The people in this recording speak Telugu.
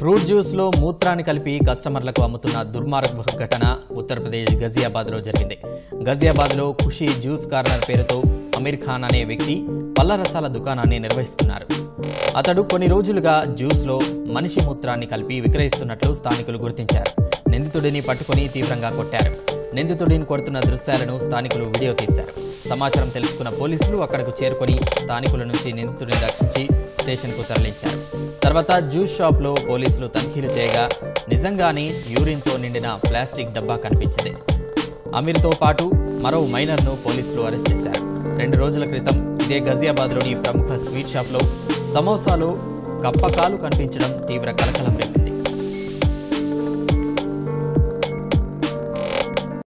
ఫ్రూట్ జ్యూస్లో మూత్రాన్ని కలిపి కస్టమర్లకు అమ్ముతున్న దుర్మార్గ ఘటన ఉత్తరప్రదేశ్ గజియాబాద్లో జరిగింది గజియాబాద్లో ఖుషి జ్యూస్ కార్నర్ పేరుతో అమీర్ ఖాన్ అనే వ్యక్తి పళ్ళ రసాల దుకాణాన్ని నిర్వహిస్తున్నారు అతడు కొన్ని రోజులుగా జ్యూస్లో మనిషి మూత్రాన్ని కలిపి విక్రయిస్తున్నట్లు స్థానికులు గుర్తించారు నిందితుడిని పట్టుకుని తీవ్రంగా కొట్టారు నిందితుడిని కొడుతున్న దృశ్యాలను స్థానికులు వీడియో తీశారు సమాచారం తెలుసుకున్న పోలీసులు అక్కడకు చేరుకొని స్థానికుల నుంచి నిందితుడిని రక్షించి స్టేషన్కు తరలించారు తర్వాత జ్యూస్ షాప్లో పోలీసులు తనిఖీలు చేయగా నిజంగానే యూరిన్తో నిండిన ప్లాస్టిక్ డబ్బా కనిపించింది అమీర్తో పాటు మరో మైనర్ను పోలీసులు అరెస్ట్ చేశారు రెండు రోజుల క్రితం ఇదే గజియాబాద్లోని ప్రముఖ స్వీట్ షాప్లో సమోసాలో కప్పకాలు కనిపించడం తీవ్ర కలకలం రేపింది